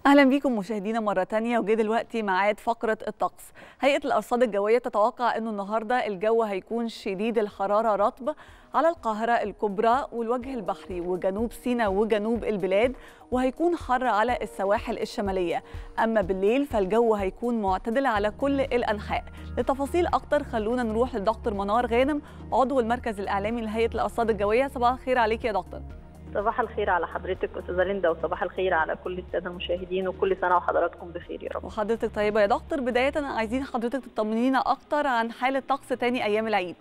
اهلا بيكم مشاهدينا مره تانية وجه دلوقتي ميعاد فقره الطقس هيئه الارصاد الجويه تتوقع انه النهارده الجو هيكون شديد الحراره رطب على القاهره الكبرى والوجه البحري وجنوب سيناء وجنوب البلاد وهيكون حر على السواحل الشماليه اما بالليل فالجو هيكون معتدل على كل الانحاء لتفاصيل اكتر خلونا نروح لدكتور منار غانم عضو المركز الاعلامي لهيئه الارصاد الجويه صباح الخير عليك يا دكتور صباح الخير على حضرتك استاذه ليندا وصباح الخير على كل الساده المشاهدين وكل سنه وحضراتكم بخير يا رب وحضرتك طيبه يا دكتور بدايه عايزين حضرتك تطمنينا اكتر عن حاله طقس تاني ايام العيد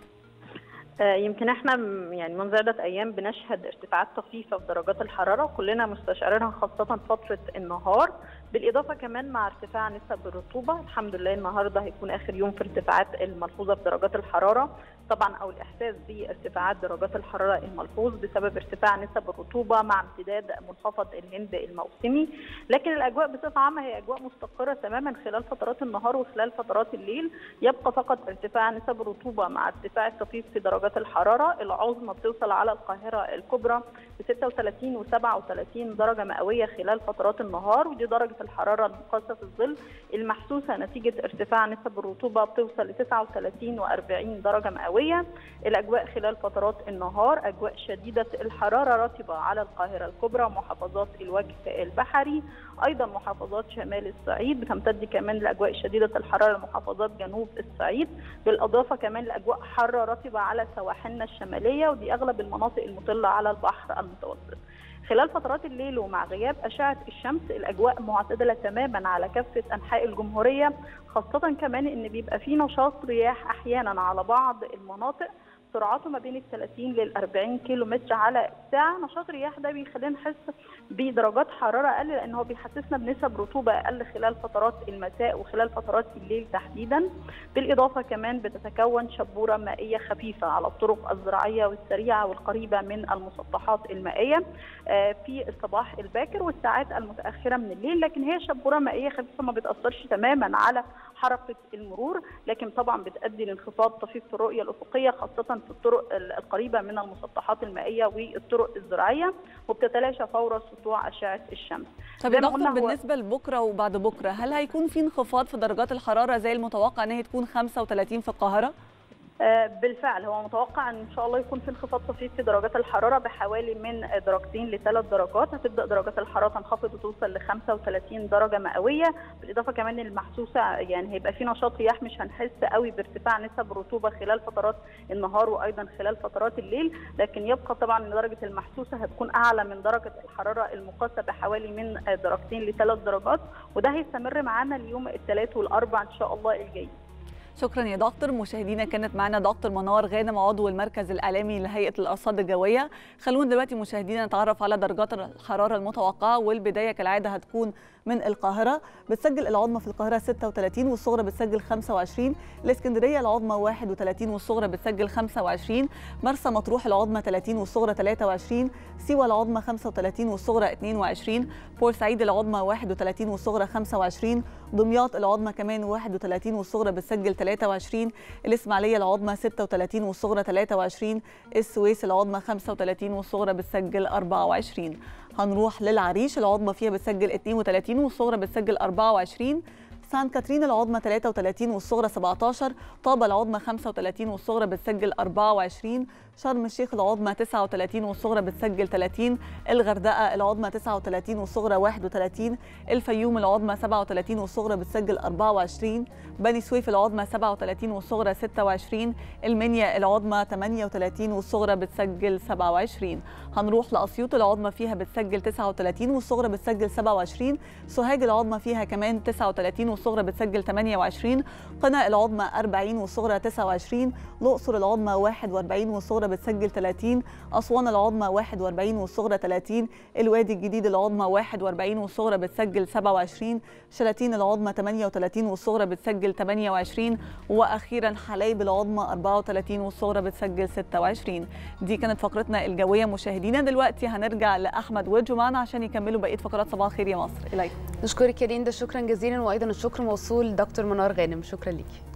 آه، يمكن احنا م- يعني منذ عدة أيام بنشهد ارتفاعات طفيفة في درجات الحرارة وكلنا مستشعرينها خاصة فترة النهار بالإضافة كمان مع ارتفاع نسب الرطوبة الحمد لله النهاردة هيكون آخر يوم في ارتفاعات الملحوظة في درجات الحرارة طبعا أو الإحساس بارتفاعات درجات الحرارة الملحوظ بسبب ارتفاع نسب الرطوبة مع امتداد منخفض الهند الموسمي لكن الأجواء بصفة عامة هي أجواء مستقرة تماما خلال فترات النهار وخلال فترات الليل يبقى فقط ارتفاع نسب الرطوبة مع ارتفاع الطفيف في درجات الحرارة العظمى بتوصل على القاهرة الكبرى ب 36 و 37 درجة مئوية خلال فترات النهار ودي درجة الحرارة المقاسة في الظل المحسوسة نتيجة ارتفاع نسب الرطوبة بتوصل ل 39 و 40 درجة مئوية الأجواء خلال فترات النهار أجواء شديدة الحرارة رطبة على القاهرة الكبرى ومحافظات الوجه البحري أيضا محافظات شمال الصعيد بتمتد كمان الأجواء شديدة الحرارة لمحافظات جنوب الصعيد بالإضافة كمان لأجواء حارة رطبة على سواحلنا الشمالية ودي أغلب المناطق المطلة على البحر المتوسط خلال فترات الليل ومع غياب أشعة الشمس الأجواء معتدلة تماما على كافة أنحاء الجمهورية خاصة كمان إن بيبقى في نشاط رياح أحيانا على بعض المناطق سرعته ما بين ال 30 لل 40 كيلو متر على الساعة نشاط الرياح ده بيخلينا نحس بدرجات حرارة أقل لأن هو بيحسسنا بنسب رطوبة أقل خلال فترات المساء وخلال فترات الليل تحديدا بالإضافة كمان بتتكون شبورة مائية خفيفة على الطرق الزراعية والسريعة والقريبة من المسطحات المائية آه، في الصباح الباكر والساعات المتأخرة من الليل لكن هي شبورة مائية خفيفة ما بتأثرش تماما على حركة المرور لكن طبعا بتؤدي لانخفاض طفيف في الرؤية الأفقية خاصة في الطرق القريبة من المسطحات المائية والطرق الزراعية وبتتلاشى فور سطوع أشعة الشمس طب زي يا ما دكتور قلنا هو- بالنسبه لبكره وبعد بكره هل هيكون في انخفاض في درجات الحراره زي المتوقع ان هي تكون 35 في القاهره آه، بالفعل هو متوقع ان شاء الله يكون في انخفاض طفيف في درجات الحراره بحوالي من درجتين لثلاث درجات هتبدا درجات الحراره تنخفض وتوصل ل 35 درجه مئويه بالاضافه كمان المحسوسه يعني هيبقى في نشاط رياح مش هنحس قوي بارتفاع نسب رطوبه خلال فترات النهار وايضا خلال فترات الليل لكن يبقى طبعا ان درجه المحسوسه هتكون اعلى من درجه الحراره المقاسه بحوالي من آه، درجتين لثلاث درجات وده هيستمر معانا اليوم الثلاث والاربع ان شاء الله الجاي شكرا يا دكتور مشاهدينا كانت معنا دكتور منار غانم عضو المركز الاعلامي لهيئه الارصاد الجويه خلونا دلوقتي مشاهدينا نتعرف على درجات الحراره المتوقعه والبدايه كالعاده هتكون من القاهره بتسجل العظمى في القاهره 36 والصغرى بتسجل 25 الاسكندريه العظمى 31 والصغرى بتسجل 25 مرسى مطروح العظمى 30 والصغرى 23 سيوه العظمى 35 والصغرى 22 بورسعيد العظمى 31 والصغرى 25 دمياط العظمى كمان 31 والصغرى بتسجل 23 الاسماعيليه العظمى 36 والصغرى 23 السويس العظمى 35 والصغرى بتسجل 24 هنروح للعريش العظمى فيها بتسجل 32 والصغرى بتسجل 24 سان كاترين العظمى 33 والصغرى 17 طابة العظمى 35 والصغرى بتسجل 24 شرم الشيخ العظمى 39 والصغرى بتسجل 30 الغردقة العظمى 39 والصغرى 31 الفيوم العظمى 37 والصغرى بتسجل 24 بني سويف العظمى 37 والصغرى 26 المنيا العظمى 38 والصغرى بتسجل 27 هنروح لأسيوط العظمى فيها بتسجل 39 والصغرى بتسجل 27 سوهاج العظمى فيها كمان 39 والصغرى بتسجل 28 قنا العظمى 40 والصغرى 29 الأقصر العظمى 41 والصغرى بتسجل 30 أسوان العظمى 41 والصغرى 30 الوادي الجديد العظمى 41 والصغرى بتسجل 27 شلاتين العظمى 38 والصغرى بتسجل 28 وأخيرا حلايب العظمى 34 والصغرى بتسجل 26 دي كانت فقرتنا الجوية مشاهدينا دلوقتي هنرجع لأحمد وجو معنا عشان يكملوا بقية فقرات صباح الخير يا مصر إليكم نشكرك يا ليندا شكرا جزيلا وايضا الشكر موصول دكتور منار غانم شكرا ليكي